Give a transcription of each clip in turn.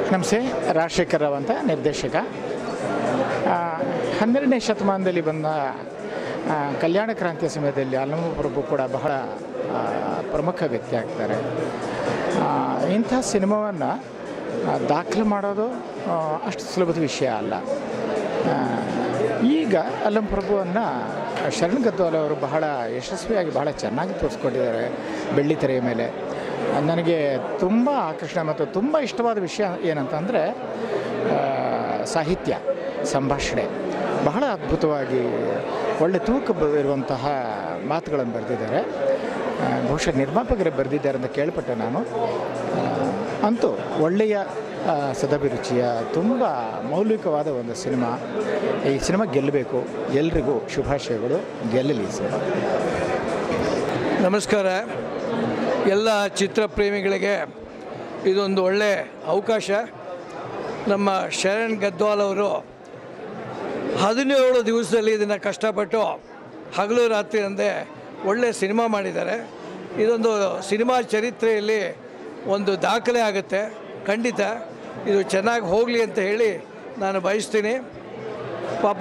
ನಮಸ್ತೆ ರಾಜಶೇಖರ್ ರಾವ್ ಅಂತ ನಿರ್ದೇಶಕ ಆ, ಹನ್ನೆರಡನೇ ಶತಮಾನದಲ್ಲಿ ಬಂದ ಆ, ಕಲ್ಯಾಣ ಕ್ರಾಂತಿಯ ಸಮಯದಲ್ಲಿ ಅಲ್ಲಮ ಪ್ರಭು ಕೂಡ ಬಹಳ ಆ, ಪ್ರಮುಖ ವ್ಯಕ್ತಿ ಆಗ್ತಾರೆ ಆ, ಇಂಥ ಸಿನಿಮಾವನ್ನು ದಾಖಲು ಮಾಡೋದು ಆ, ಅಷ್ಟು ಸುಲಭದ ವಿಷಯ ಅಲ್ಲ ಆ, ಈಗ ಅಲ್ಲಂ ಪ್ರಭುವನ್ನು ಶರಣ್ ಗದ್ವಾಲ್ ಅವರು ಬಹಳ ಯಶಸ್ವಿಯಾಗಿ ಬಹಳ ಚೆನ್ನಾಗಿ ತೋರಿಸ್ಕೊಟ್ಟಿದ್ದಾರೆ ಬೆಳ್ಳಿ ತೆರೆಯ ಮೇಲೆ ನನಗೆ ತುಂಬ ಆಕರ್ಷಣೆ ಮತ್ತು ತುಂಬ ಇಷ್ಟವಾದ ವಿಷಯ ಏನಂತಂದರೆ ಸಾಹಿತ್ಯ ಸಂಭಾಷಣೆ ಬಹಳ ಅದ್ಭುತವಾಗಿ ಒಳ್ಳೆ ತೂಕ ಬ- ಇರುವಂತಹ ಮಾತುಗಳನ್ನು ಬರೆದಿದ್ದಾರೆ ಆ, ಬಹುಶಃ ನಿರ್ಮಾಪಕರೇ ಬರೆದಿದ್ದಾರೆ ಅಂತ ಕೇಳ್ಪಟ್ಟೆ ನಾನು ಆ, ಅಂತೂ ಒಳ್ಳೆಯ ಆ, ಸದಭಿರುಚಿಯ ತುಂಬ ಮೌಲಿಕವಾದ ಒಂದು ಸಿನಿಮಾ ಈ ಸಿನಿಮಾ ಗೆಲ್ಲಬೇಕು ಎಲ್ರಿಗೂ ಶುಭಾಶಯಗಳು ಗೆಲ್ಲಲಿ ಈ ಸಿನಿಮಾ ನಮಸ್ಕಾರ ಎಲ್ಲ ಚಿತ್ರಪ್ರೇಮಿಗಳಿಗೆ ಇದೊಂದು ಒಳ್ಳೆ ಅವಕಾಶ ನಮ್ಮ ಶರಣ್ ಗದ್ವಾಲ್ ಅವರು ಹದಿನೇಳು ದಿವಸದಲ್ಲಿ ಇದನ್ನು ಕಷ್ಟಪಟ್ಟು ಹಗಲು ರಾತ್ರಿ ಅಂದೇ ಒಳ್ಳೆ ಸಿನಿಮಾ ಮಾಡಿದ್ದಾರೆ ಇದೊಂದು ಸಿನಿಮಾ ಚರಿತ್ರೆಯಲ್ಲಿ ಒಂದು ದಾಖಲೆ ಆಗುತ್ತೆ ಖಂಡಿತ ಇದು ಚೆನ್ನಾಗಿ ಹೋಗಲಿ ಅಂತ ಹೇಳಿ ನಾನು ಬಯಸ್ತೀನಿ ಪಾಪ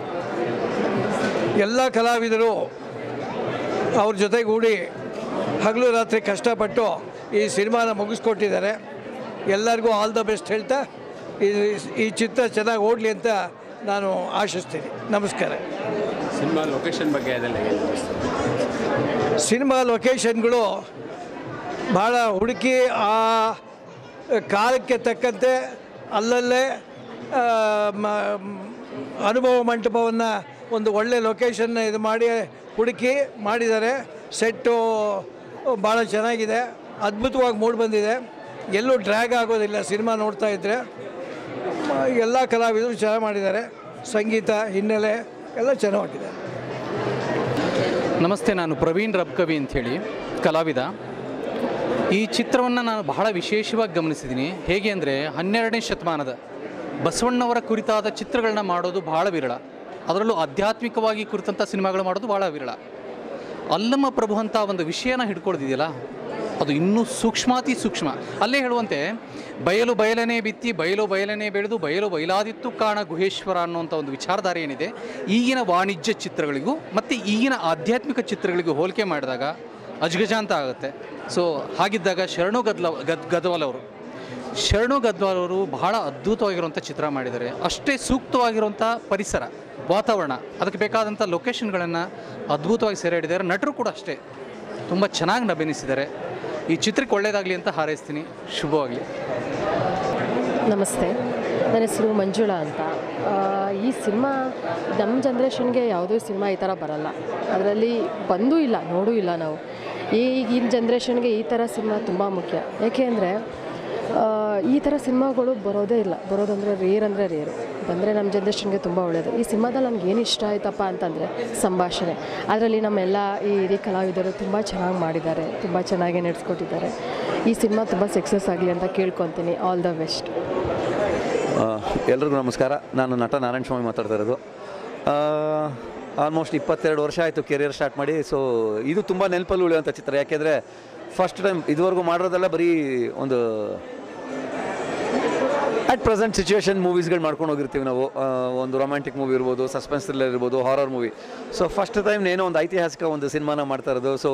ಎಲ್ಲ ಕಲಾವಿದರು ಅವ್ರ ಜೊತೆಗೂಡಿ ಹಗಲು ರಾತ್ರಿ ಕಷ್ಟಪಟ್ಟು ಈ ಸಿನಿಮಾನ ಮುಗಿಸ್ಕೊಟ್ಟಿದ್ದಾರೆ ಎಲ್ಲರಿಗೂ ಆಲ್ ದ ಬೆಸ್ಟ್ ಹೇಳ್ತಾ ಈ ಈ ಚಿತ್ರ ಚೆನ್ನಾಗಿ ಓಡಲಿ ಅಂತ ನಾನು ಆಶಿಸ್ತೀನಿ ನಮಸ್ಕಾರ ಸಿನಿಮಾ ಲೊಕೇಶನ್ ಬಗ್ಗೆ ಅದೆಲ್ಲ ಏನು ಅನಿಸ್ತು ಸಿನಿಮಾ ಲೊಕೇಶನ್ಗಳು ಭಾಳ ಹುಡುಕಿ ಆ ಕಾಲಕ್ಕೆ ತಕ್ಕಂತೆ ಅಲ್ಲಲ್ಲೇ ಆ, ಮ- ಅನುಭವ ಮಂಟಪವನ್ನು ಒಂದು ಒಳ್ಳೆ ಲೊಕೇಶನ್ನ ಇದು ಮಾಡಿ ಹುಡುಕಿ ಮಾಡಿದ್ದಾರೆ ಸೆಟ್ಟು ಭಾಳ ಚೆನ್ನಾಗಿದೆ ಅದ್ಭುತವಾಗಿ ಮೂಡಿ ಬಂದಿದೆ ಎಲ್ಲೂ ಡ್ರ್ಯಾಗ್ ಆಗೋದಿಲ್ಲ ಸಿನಿಮಾ ನೋಡ್ತಾ ಇದ್ದರೆ ಎಲ್ಲ ಕಲಾವಿದರು ಚೆನ್ನಾಗಿ ಮಾಡಿದ್ದಾರೆ ಸಂಗೀತ ಹಿನ್ನೆಲೆ ಎಲ್ಲ ಚೆನ್ನಾಗಿದೆ ನಮಸ್ತೆ ನಾನು ಪ್ರವೀಣ್ ರಬ್ಕವಿ ಅಂಥೇಳಿ ಕಲಾವಿದ ಈ ಚಿತ್ರವನ್ನು ನಾನು ಬಹಳ ವಿಶೇಷವಾಗಿ ಗಮನಿಸಿದ್ದೀನಿ ಹೇಗೆ ಅಂದರೆ ಹನ್ನೆರಡನೇ ಶತಮಾನದ ಬಸವಣ್ಣವರ ಕುರಿತಾದ ಚಿತ್ರಗಳನ್ನ ಮಾಡೋದು ಬಹಳ ವಿರಳ ಅದರಲ್ಲೂ ಆಧ್ಯಾತ್ಮಿಕವಾಗಿ ಕುರಿತಂಥ ಸಿನಿಮಾಗಳು ಮಾಡೋದು ಬಹಳ ವಿರಳ ಅಲ್ಲಮ್ಮ ಪ್ರಭು ಅಂತ ಒಂದು ವಿಷಯನ ಹಿಡ್ಕೊಳ್ದಿದೆಯಲ್ಲ ಅದು ಇನ್ನೂ ಸೂಕ್ಷ್ಮಾತಿ ಸೂಕ್ಷ್ಮ ಅಲ್ಲೇ ಹೇಳುವಂತೆ ಬಯಲು ಬಯಲನೆ ಬಿತ್ತಿ ಬಯಲು ಬಯಲನೆ ಬೆಳೆದು ಬಯಲು ಬಯಲಾದಿತ್ತು ಕಾಣ ಗುಹೇಶ್ವರ ಅನ್ನುವಂಥ ಒಂದು ವಿಚಾರಧಾರೆ ಏನಿದೆ ಈಗಿನ ವಾಣಿಜ್ಯ ಚಿತ್ರಗಳಿಗೂ ಮತ್ತು ಈಗಿನ ಆಧ್ಯಾತ್ಮಿಕ ಚಿತ್ರಗಳಿಗೂ ಹೋಲಿಕೆ ಮಾಡಿದಾಗ ಅಜ್ಗಜಾಂತ ಆಗುತ್ತೆ ಸೊ ಹಾಗಿದ್ದಾಗ ಶರಣು ಗದ್ಲ ಗದ್ ಗದ್ವಾಲ್ ಅವರು ಶರಣು ಗದ್ವಾಲ್ ಅವರು ಬಹಳ ಅದ್ಭುತವಾಗಿರುವಂಥ ಚಿತ್ರ ಮಾಡಿದ್ದಾರೆ ಅಷ್ಟೇ ಸೂಕ್ತವಾಗಿರುವಂಥ ಪರಿಸರ ವಾತಾವರಣ ಅದಕ್ಕೆ ಬೇಕಾದಂಥ ಲೊಕೇಶನ್ಗಳನ್ನು ಅದ್ಭುತವಾಗಿ ಸೆರೆ ಹಿಡಿದ್ದಾರೆ ನಟರು ಕೂಡ ಅಷ್ಟೇ ತುಂಬ ಚೆನ್ನಾಗಿ ಅಭಿನಯಿಸಿದ್ದಾರೆ ಈ ಚಿತ್ರಕ್ಕೆ ಒಳ್ಳೆಯದಾಗಲಿ ಅಂತ ಹಾರೈಸ್ತೀನಿ ಶುಭವಾಗಲಿ ನಮಸ್ತೆ ನನ್ನ ಹೆಸರು ಮಂಜುಳಾ ಅಂತ ಆ, ಈ ಸಿನಿಮಾ ನಮ್ಮ ಜನ್ರೇಷನ್ಗೆ ಯಾವುದೂ ಸಿನಿಮಾ ಈ ಥರ ಬರಲ್ಲ ಅದರಲ್ಲಿ ಬಂದೂ ಇಲ್ಲ ನೋಡೂ ಇಲ್ಲ ನಾವು ಈಗಿನ ಜನ್ರೇಷನ್ಗೆ ಈ ಥರ ಸಿನಿಮಾ ತುಂಬ ಮುಖ್ಯ ಯಾಕೆ ಅಂದರೆ ಈ ಥರ ಸಿನಿಮಾಗಳು ಬರೋದೇ ಇಲ್ಲ ಬರೋದಂದರೆ ರೇರ್ ಅಂದರೆ ರೇರು ಬಂದರೆ ನಮ್ಮ ಜನ್ರೇಷನ್ಗೆ ತುಂಬ ಒಳ್ಳೆಯದು ಈ ಸಿನಿಮಾದಲ್ಲಿ ನಮ್ಗೆ ಏನು ಇಷ್ಟ ಆಯ್ತಪ್ಪ ಅಂತಂದರೆ ಸಂಭಾಷಣೆ ಅದರಲ್ಲಿ ನಮ್ಮೆಲ್ಲ ಈ ಹಿರಿಯ ಕಲಾವಿದರು ತುಂಬ ಚೆನ್ನಾಗಿ ಮಾಡಿದ್ದಾರೆ ತುಂಬ ಚೆನ್ನಾಗಿ ನಡೆಸ್ಕೊಟ್ಟಿದ್ದಾರೆ ಈ ಸಿನಿಮಾ ತುಂಬ ಸಕ್ಸಸ್ ಆಗಲಿ ಅಂತ ಕೇಳ್ಕೊತೀನಿ ಆಲ್ ದ ಬೆಸ್ಟ್ ಆ, ಎಲ್ರಿಗೂ ನಮಸ್ಕಾರ ನಾನು ನಟ ನಾರಾಯಣ ಸ್ವಾಮಿ ಮಾತಾಡ್ತಾ ಇರೋದು ಆಲ್ಮೋಸ್ಟ್ ಇಪ್ಪತ್ತೆರಡು ವರ್ಷ ಆಯಿತು ಕೆರಿಯರ್ ಸ್ಟಾರ್ಟ್ ಮಾಡಿ ಸೊ ಇದು ತುಂಬ ನೆನಪಲ್ಲಿ ಉಳಿಯುವಂಥ ಚಿತ್ರ ಯಾಕೆಂದರೆ ಫಸ್ಟ್ ಟೈಮ್ ಇದುವರೆಗೂ ಮಾಡಿರೋದೆಲ್ಲ ಬರೀ ಒಂದು ಅಟ್ ಪ್ರೆಸೆಂಟ್ ಸಿಚುವೇಶನ್ ಮೂವೀಸ್ಗಳು ಮಾಡ್ಕೊಂಡು ಹೋಗಿರ್ತೀವಿ ನಾವು ಆ, ಒಂದು ರೊಮ್ಯಾಂಟಿಕ್ ಮೂವಿ ಇರ್ಬೋದು ಸಸ್ಪೆನ್ಸ್ ಥ್ರಿಲ್ಲರ್ ಇರ್ಬೋದು horror movie so first time ಏನೋ ಒಂದು ಐತಿಹಾಸಿಕ ಒಂದು ಸಿನಿಮಾನ ಮಾಡ್ತಾ ಇರೋದು ಸೊ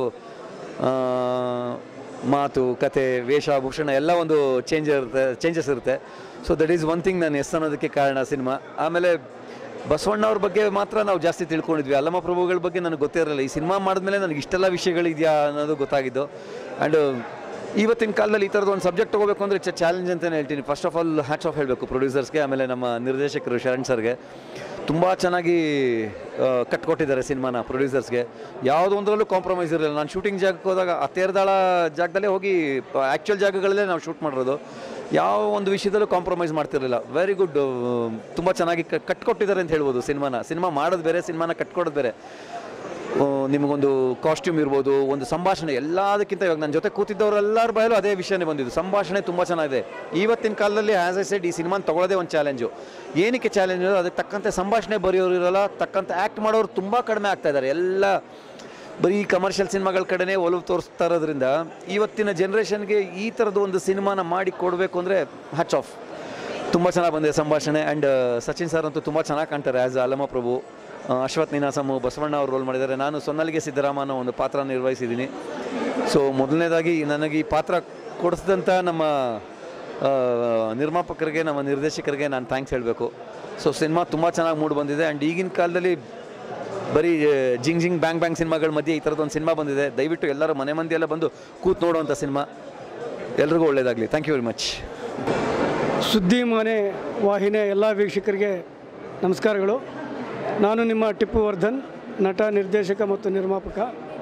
ಮಾತು ಕತೆ ವೇಷಭೂಷಣ ಎಲ್ಲ ಒಂದು ಚೇಂಜ್ ಇರುತ್ತೆ ಚೇಂಜಸ್ ಇರುತ್ತೆ so that is one thing ನಾನು ಎಸ್ ಅನ್ನೋದಕ್ಕೆ ಕಾರಣ ಸಿನಿಮಾ ಆಮೇಲೆ ಬಸವಣ್ಣವ್ರ ಬಗ್ಗೆ ಮಾತ್ರ ನಾವು ಜಾಸ್ತಿ ತಿಳ್ಕೊಂಡಿದ್ವಿ ಅಲ್ಲಮ್ಮ ಪ್ರಭುಗಳ ಬಗ್ಗೆ ನನಗೆ ಗೊತ್ತೇ ಇರಲಿಲ್ಲ ಈ ಸಿನಿಮಾ ಮಾಡಿದ್ಮೇಲೆ ನನಗೆ ಇಷ್ಟೆಲ್ಲ ವಿಷಯಗಳಿದೆಯಾ ಅನ್ನೋದು ಗೊತ್ತಾಗಿದ್ದು ಆ್ಯಂಡ್ ಇವತ್ತಿನ ಕಾಲದಲ್ಲಿ ಈ ಥರದ್ದು ಒಂದು ಸಬ್ಜೆಕ್ಟ್ ತೊಗೋಬೇಕು ಅಂದರೆ ಇಟ್ಸ್ ಚಾಲೆಂಜ್ ಅಂತಲೇ ಹೇಳ್ತೀನಿ first of all hats off ಹೇಳಬೇಕು ಪ್ರೊಡ್ಯೂಸರ್ಸ್ಗೆ ಆಮೇಲೆ ನಮ್ಮ ನಿರ್ದೇಶಕರು ಶರಣ್ ಸರ್ಗೆ ತುಂಬ ಚೆನ್ನಾಗಿ ಆ, ಕಟ್ಕೊಟ್ಟಿದ್ದಾರೆ ಸಿನಿಮಾನ ಪ್ರೊಡ್ಯೂಸರ್ಸ್ಗೆ ಯಾವುದೊಂದರಲ್ಲೂ ಕಾಂಪ್ರಮೈಸ್ ಇರಲಿಲ್ಲ ನಾನು ಶೂಟಿಂಗ್ ಜಾಗಕ್ಕೆ ಹೋದಾಗ ಆ ತೇರ್ದಾಳ ಜಾಗದಲ್ಲೇ ಹೋಗಿ ಆ್ಯಕ್ಚುಯಲ್ ಜಾಗಗಳಲ್ಲೇ ನಾವು ಶೂಟ್ ಮಾಡಿರೋದು ಯಾವ ಒಂದು ವಿಷಯದಲ್ಲೂ ಕಾಂಪ್ರಮೈಸ್ ಮಾಡ್ತಿರಲಿಲ್ಲ ವೆರಿ ಗುಡ್ ತುಂಬ ಚೆನ್ನಾಗಿ ಕ- ಕಟ್ಕೊಟ್ಟಿದ್ದಾರೆ ಅಂತ ಹೇಳ್ಬೋದು ಸಿನಿಮಾನ ಸಿನಿಮಾ ಮಾಡೋದು ಬೇರೆ ಸಿನಿಮಾನ ಕಟ್ಕೊಡೋದು ಬೇರೆ ಆ, ನಿಮಗೊಂದು ಕಾಸ್ಟ್ಯೂಮ್ ಇರ್ಬೋದು ಒಂದು ಸಂಭಾಷಣೆ ಎಲ್ಲದಕ್ಕಿಂತ ಇವಾಗ ನನ್ನ ಜೊತೆ ಕೂತಿದ್ದವರೆಲ್ಲರ ಬಾಯಲ್ಲೂ ಅದೇ ವಿಷಯನೇ ಬಂದಿದ್ದು ಸಂಭಾಷಣೆ ತುಂಬ ಚೆನ್ನಾಗಿದೆ ಇವತ್ತಿನ ಕಾಲದಲ್ಲಿ ಆ್ಯಸ್ ಐ ಸೆಡ್ ಈ ಸಿನಿಮಾನ ತಗೊಳ್ಳೋದೇ ಒಂದು ಚಾಲೆಂಜು ಏನಕ್ಕೆ ಚಾಲೆಂಜ್ ಇರೋದು ಅದಕ್ಕೆ ತಕ್ಕಂತೆ ಸಂಭಾಷಣೆ ಬರೆಯೋರು ಇರಲ್ಲ ತಕ್ಕಂತೆ ಆ್ಯಕ್ಟ್ ಮಾಡೋರು ತುಂಬ ಕಡಿಮೆ ಆಗ್ತಾ ಇದ್ದಾರೆ ಎಲ್ಲ ಬರೀ ಕಮರ್ಷಿಯಲ್ ಸಿನಿಮಾಗಳ ಕಡೆನೇ ಒಲವು ತೋರಿಸ್ತಾ ಇರೋದ್ರಿಂದ ಇವತ್ತಿನ ಜನ್ರೇಷನ್ಗೆ ಈ ಥರದ್ದು ಒಂದು ಸಿನಿಮಾನ ಮಾಡಿ ಕೊಡಬೇಕು ಅಂದರೆ ಹಚ್ ಆಫ್ ತುಂಬ ಚೆನ್ನಾಗಿ ಬಂದಿದೆ ಸಂಭಾಷಣೆ ಆ್ಯಂಡ್ ಸಚಿನ್ ಸರ್ ಅಂತೂ ತುಂಬ ಚೆನ್ನಾಗಿ ಕಾಣ್ತಾರೆ ಆ್ಯಸ್ ಅಲ್ಲಮ ಪ್ರಭು ಆ, ಅಶ್ವಥ್ ನೀನಾಸಮು ಬಸವಣ್ಣ ಅವರು ರೋಲ್ ಮಾಡಿದ್ದಾರೆ ನಾನು ಸೊನ್ನಲಿಗೆ ಸಿದ್ದರಾಮ ಅನ್ನೋ ಒಂದು ಪಾತ್ರ ನಿರ್ವಹಿಸಿದ್ದೀನಿ ಸೊ ಮೊದಲನೇದಾಗಿ ನನಗೆ ಈ ಪಾತ್ರ ಕೊಡಿಸಿದಂಥ ನಮ್ಮ ಆ, ನಿರ್ಮಾಪಕರಿಗೆ ನಮ್ಮ ನಿರ್ದೇಶಕರಿಗೆ ನಾನು ಥ್ಯಾಂಕ್ಸ್ ಹೇಳಬೇಕು ಸೊ ಸಿನಿಮಾ ತುಂಬ ಚೆನ್ನಾಗಿ ಮೂಡಿ ಬಂದಿದೆ ಆ್ಯಂಡ್ ಈಗಿನ ಕಾಲದಲ್ಲಿ ಬರೀ ಆ, ಜಿಂಗ್ ಜಿಂಗ್ ಬ್ಯಾಂಗ್ ಬ್ಯಾಂಗ್ ಸಿನಿಮಾಗಳ ಮಧ್ಯೆ ಈ ಥರದೊಂದು ಸಿನಿಮಾ ಬಂದಿದೆ ದಯವಿಟ್ಟು ಎಲ್ಲರೂ ಮನೆ ಮಂದಿ ಎಲ್ಲ ಬಂದು ಕೂತ್ ನೋಡುವಂಥ ಸಿನಿಮಾ ಎಲ್ರಿಗೂ ಒಳ್ಳೆಯದಾಗಲಿ ಥ್ಯಾಂಕ್ ಯು ವೆರಿ ಮಚ್ ಸುದ್ದಿ ಮನೆ ವಾಹಿನಿಯ ಎಲ್ಲ ವೀಕ್ಷಕರಿಗೆ ನಮಸ್ಕಾರಗಳು ನಾನು ನಿಮ್ಮ ಟಿಪ್ಪು ವರ್ಧನ್ ನಟ ನಿರ್ದೇಶಕ ಮತ್ತು ನಿರ್ಮಾಪಕ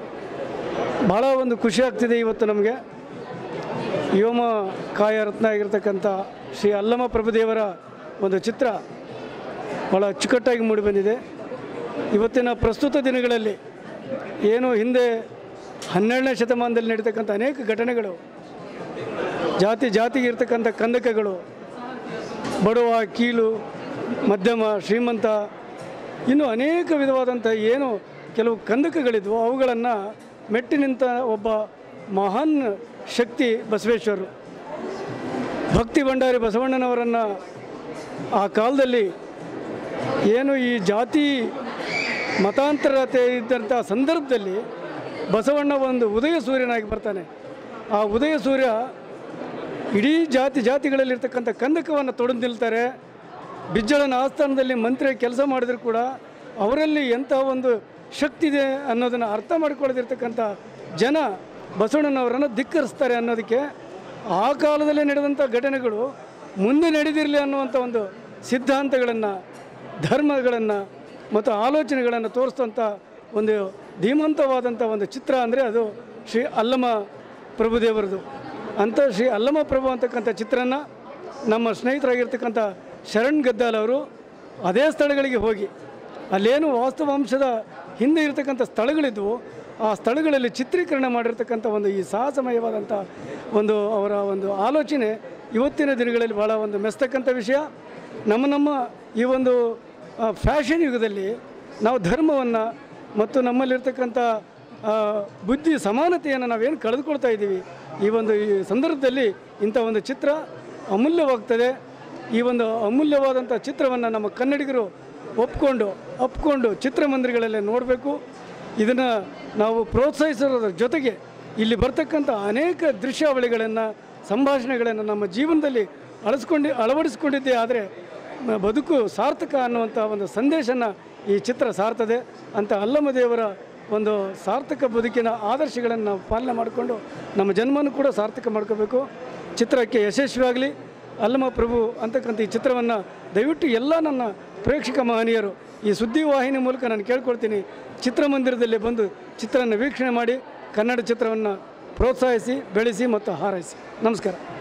ಭಾಳ ಒಂದು ಖುಷಿ ಆಗ್ತಿದೆ ಇವತ್ತು ನಮಗೆ ವ್ಯೋಮ ಕಾಯ ರತ್ನ ಆಗಿರ್ತಕ್ಕಂಥ ಶ್ರೀ ಅಲ್ಲಮ ಪ್ರಭುದೇವರ ಒಂದು ಚಿತ್ರ ಭಾಳ ಅಚ್ಚುಕಟ್ಟಾಗಿ ಮೂಡಿಬಂದಿದೆ ಇವತ್ತಿನ ಪ್ರಸ್ತುತ ದಿನಗಳಲ್ಲಿ ಏನು ಹಿಂದೆ ಹನ್ನೆರಡನೇ ಶತಮಾನದಲ್ಲಿ ನಡೀತಕ್ಕಂಥ ಅನೇಕ ಘಟನೆಗಳು ಜಾತಿ ಜಾತಿಗೆ ಇರ್ತಕ್ಕಂಥ ಕಂದಕಗಳು ಬಡವ ಕೀಲು ಮಧ್ಯಮ ಶ್ರೀಮಂತ ಇನ್ನು ಅನೇಕ ವಿಧವಾದಂಥ ಏನು ಕೆಲವು ಕಂದಕಗಳಿದ್ವು ಅವುಗಳನ್ನು ಮೆಟ್ಟಿ ನಿಂತ ಒಬ್ಬ ಮಹಾನ್ ಶಕ್ತಿ ಬಸವೇಶ್ವರರು ಭಕ್ತಿ ಭಂಡಾರಿ ಬಸವಣ್ಣನವರನ್ನು ಆ ಕಾಲದಲ್ಲಿ ಏನು ಈ ಜಾತಿ ಮತಾಂತರತೆ ಇದ್ದಂಥ ಸಂದರ್ಭದಲ್ಲಿ ಬಸವಣ್ಣ ಒಂದು ಉದಯ ಸೂರ್ಯನಾಗಿ ಬರ್ತಾನೆ ಆ ಉದಯ ಸೂರ್ಯ ಇಡೀ ಜಾತಿ ಜಾತಿಗಳಲ್ಲಿರ್ತಕ್ಕಂಥ ಕಂದಕವನ್ನು ತೊಡೆದು ನಿಲ್ತಾರೆ ಬಿಜ್ಜಳನ ಆಸ್ಥಾನದಲ್ಲಿ ಮಂತ್ರಿ ಕೆಲಸ ಮಾಡಿದ್ರು ಕೂಡ ಅವರಲ್ಲಿ ಎಂಥ ಒಂದು ಶಕ್ತಿ ಇದೆ ಅನ್ನೋದನ್ನು ಅರ್ಥ ಮಾಡಿಕೊಳ್ಳದಿರ್ತಕ್ಕಂಥ ಜನ ಬಸವಣ್ಣನವರನ್ನು ಧಿಕ್ಕರಿಸ್ತಾರೆ ಅನ್ನೋದಕ್ಕೆ ಆ ಕಾಲದಲ್ಲೇ ನಡೆದಂಥ ಘಟನೆಗಳು ಮುಂದೆ ನಡೆದಿರಲಿ ಅನ್ನುವಂಥ ಒಂದು ಸಿದ್ಧಾಂತಗಳನ್ನು ಧರ್ಮಗಳನ್ನು ಮತ್ತು ಆಲೋಚನೆಗಳನ್ನು ತೋರಿಸ್ತಂಥ ಒಂದು ಧೀಮಂತವಾದಂಥ ಒಂದು ಚಿತ್ರ ಅಂದರೆ ಅದು ಶ್ರೀ ಅಲ್ಲಮ ಪ್ರಭುದೇವರದು ಅಂಥ ಶ್ರೀ ಅಲ್ಲಮ ಪ್ರಭು ಅಂತಕ್ಕಂಥ ಚಿತ್ರನ ನಮ್ಮ ಸ್ನೇಹಿತರಾಗಿರ್ತಕ್ಕಂಥ ಶರಣ್ ಗದ್ದಾಲ್ ಅವರು ಅದೇ ಸ್ಥಳಗಳಿಗೆ ಹೋಗಿ ಅಲ್ಲೇನು ವಾಸ್ತವಾಂಶದ ಹಿಂದೆ ಇರತಕ್ಕಂಥ ಸ್ಥಳಗಳಿದ್ವು ಆ ಸ್ಥಳಗಳಲ್ಲಿ ಚಿತ್ರೀಕರಣ ಮಾಡಿರ್ತಕ್ಕಂಥ ಒಂದು ಈ ಸಾಹಸಮಯವಾದಂಥ ಒಂದು ಅವರ ಒಂದು ಆಲೋಚನೆ ಇವತ್ತಿನ ದಿನಗಳಲ್ಲಿ ಭಾಳ ಒಂದು ಮೆಸ್ತಕ್ಕಂಥ ವಿಷಯ ನಮ್ಮ ನಮ್ಮ ಈ ಒಂದು ಫ್ಯಾಷನ್ ಯುಗದಲ್ಲಿ ನಾವು ಧರ್ಮವನ್ನು ಮತ್ತು ನಮ್ಮಲ್ಲಿರ್ತಕ್ಕಂಥ ಆ, ಬುದ್ಧಿ ಸಮಾನತೆಯನ್ನು ನಾವೇನು ಕಳೆದುಕೊಳ್ತಾ ಇದ್ದೀವಿ ಈ ಒಂದು ಈ ಸಂದರ್ಭದಲ್ಲಿ ಇಂಥ ಒಂದು ಚಿತ್ರ ಅಮೂಲ್ಯವಾಗ್ತದೆ ಈ ಒಂದು ಅಮೂಲ್ಯವಾದಂಥ ಚಿತ್ರವನ್ನು ನಮ್ಮ ಕನ್ನಡಿಗರು ಒಪ್ಕೊಂಡು ಒಪ್ಕೊಂಡು ಚಿತ್ರಮಂದಿರಗಳಲ್ಲೇ ನೋಡಬೇಕು ಇದನ್ನು ನಾವು ಪ್ರೋತ್ಸಾಹಿಸೋದ್ರ ಜೊತೆಗೆ ಇಲ್ಲಿ ಬರ್ತಕ್ಕಂಥ ಅನೇಕ ದೃಶ್ಯಾವಳಿಗಳನ್ನು ಸಂಭಾಷಣೆಗಳನ್ನು ನಮ್ಮ ಜೀವನದಲ್ಲಿ ಅಳಿಸ್ಕೊಂಡು ಅಳವಡಿಸ್ಕೊಂಡಿದ್ದೇ ಆದರೆ ಮ- ಬದುಕು ಸಾರ್ಥಕ ಅನ್ನುವಂಥ ಒಂದು ಸಂದೇಶನ ಈ ಚಿತ್ರ ಸಾರ್ತದೆ ಅಂತ ಅಲ್ಲಮ ದೇವರ ಒಂದು ಸಾರ್ಥಕ ಬದುಕಿನ ಆದರ್ಶಗಳನ್ನು ನಾವು ಪಾಲನೆ ಮಾಡಿಕೊಂಡು ನಮ್ಮ ಜನ್ಮನೂ ಕೂಡ ಸಾರ್ಥಕ ಮಾಡ್ಕೋಬೇಕು ಚಿತ್ರಕ್ಕೆ ಯಶಸ್ವಿಯಾಗಲಿ ಅಲ್ಲಮ ಪ್ರಭು ಅಂತಕ್ಕಂಥ ಈ ಚಿತ್ರವನ್ನು ದಯವಿಟ್ಟು ಎಲ್ಲ ನನ್ನ ಪ್ರೇಕ್ಷಕ ಮಹನೀಯರು ಈ ಸುದ್ದಿವಾಹಿನಿ ಮೂಲಕ ನಾನು ಕೇಳ್ಕೊಳ್ತೀನಿ ಚಿತ್ರಮಂದಿರದಲ್ಲಿ ಬಂದು ಚಿತ್ರನ ವೀಕ್ಷಣೆ ಮಾಡಿ ಕನ್ನಡ ಚಿತ್ರವನ್ನು ಪ್ರೋತ್ಸಾಹಿಸಿ ಬೆಳೆಸಿ ಮತ್ತು ಹಾರೈಸಿ ನಮಸ್ಕಾರ